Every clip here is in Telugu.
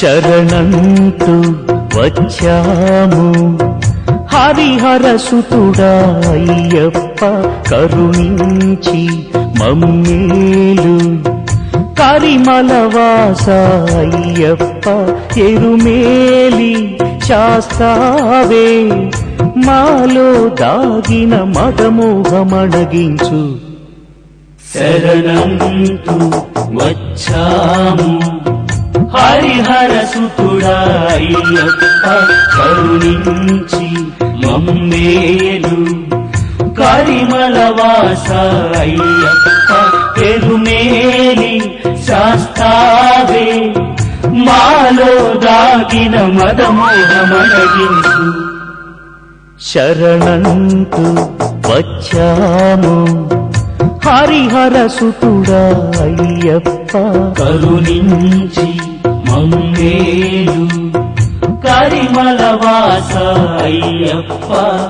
శరణంటూ వచ్చాము హరిహర సుతుడా అయ్యప్ప కరుణించి మమ్మేలు కరిమల వాస అయ్యప్ప ఎరుమేలి శాస్తావే మాలో దాగిన మదమోహమణగించు శరణంతు వచ్చాము హరిహర సుతుడా అయ్యప్ప కరుణించి మమ్మేలు కరిమల వాస అయ్యప్ప పెరుమేలి శాస్తావే మాలో దాగిన మదమోహమడగించు శరణంతు వచ్చాము హరిహర సుతుడా అయ్యప్ప కరుణించి మమ్మేలు కరిమల వాస అయ్యప్ప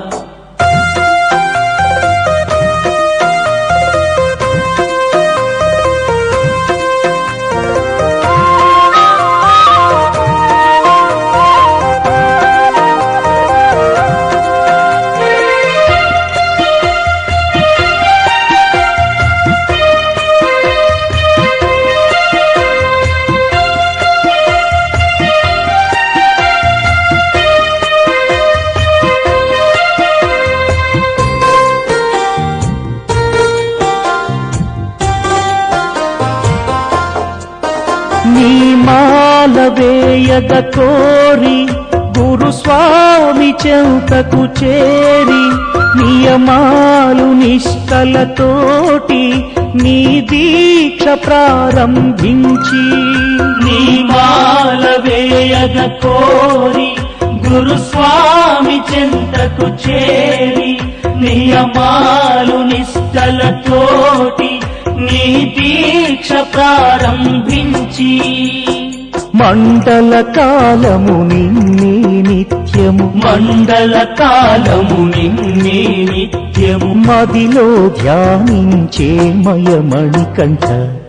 నీ మాల వేయగ కోరి గురుస్వామి చెంతకు చేరి నియమాలు నిష్టలతోటి నీ దీక్ష ప్రారంభించి నీ మాల వేయగ కోరి గురుస్వామి చెంతకు చేరి నియమాలు నిష్టలతోటి నీ దీక్ష ప్రారంభించి మండల కాలము నిన్నే నిత్యము మండల కాలము నిన్నే నిత్యము మదిలో ధ్యానించే మయమణికంఠ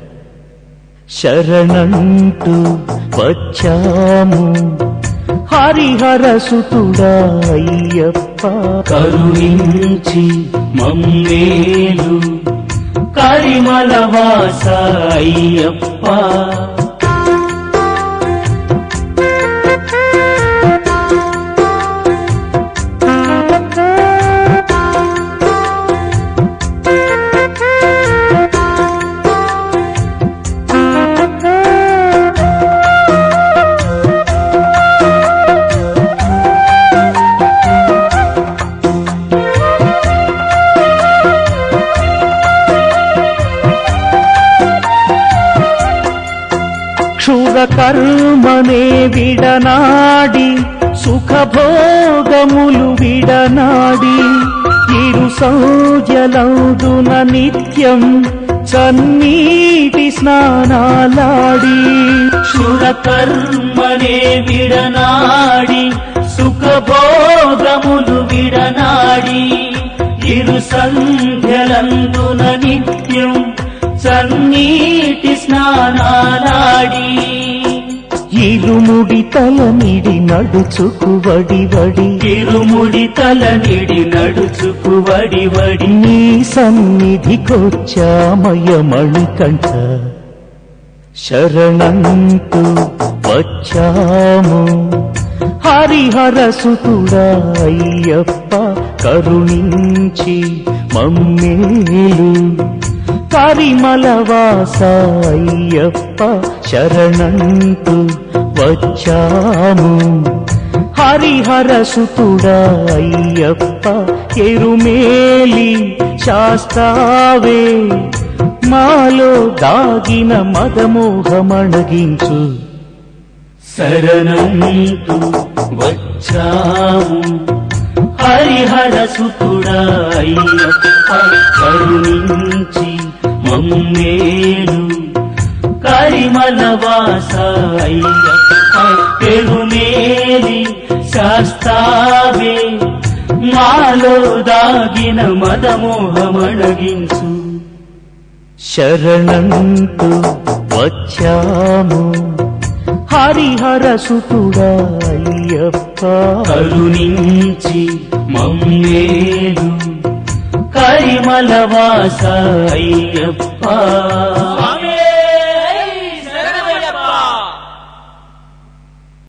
శరణంటూ వచ్చాము హరిహర సుతుడా అయ్యప్ప కరుణించి మమ్మేలు కరిమల వాస అయ్యప్ప క్షుర కర్మనే విడనాడి సుఖభోగములు విడనాడి ఇరు సౌజలందున నిత్యం చన్నీటి స్నానాలాడి క్షుర కర్మనే విడనాడి సుఖభోగములు విడనాడి ఇరు సంధ్యలందున నిత్యం చన్నీటి స్నానాలాడి ఇరుముడి తల నిడి నడుచుకు వడి వడి ఇరుముడి తల నిడి నడుచుకు వడి వడి నీ సన్నిధికొచ్చామయమణికంఠ శరణంతు వచ్చాము హరిహర సుతుడా అయ్యప్ప కరుణించి మమ్మేలు కరిమల వాస అయ్యప్ప శరణంతు వచ్చాము హరిహర సుతుడా అయ్యప్ప ఎరుమేలి శాస్తావే మాలో దాగిన మదమోహమణగించు శరణంతు వచ్చాము హరిహర సుతుడా అయ్యప్ప కరుణించి మమ్మేలు కరిమల వాస అయ్యప్ప పెరుమేలి శాస్తావే మాలో దాగిన మదమోహమణగించు శరణంతు వచ్చాము హరిహర సుతుడా అయ్యప్ప కరుణించి మమ్మేలు కరిమల వాస అయ్యప్ప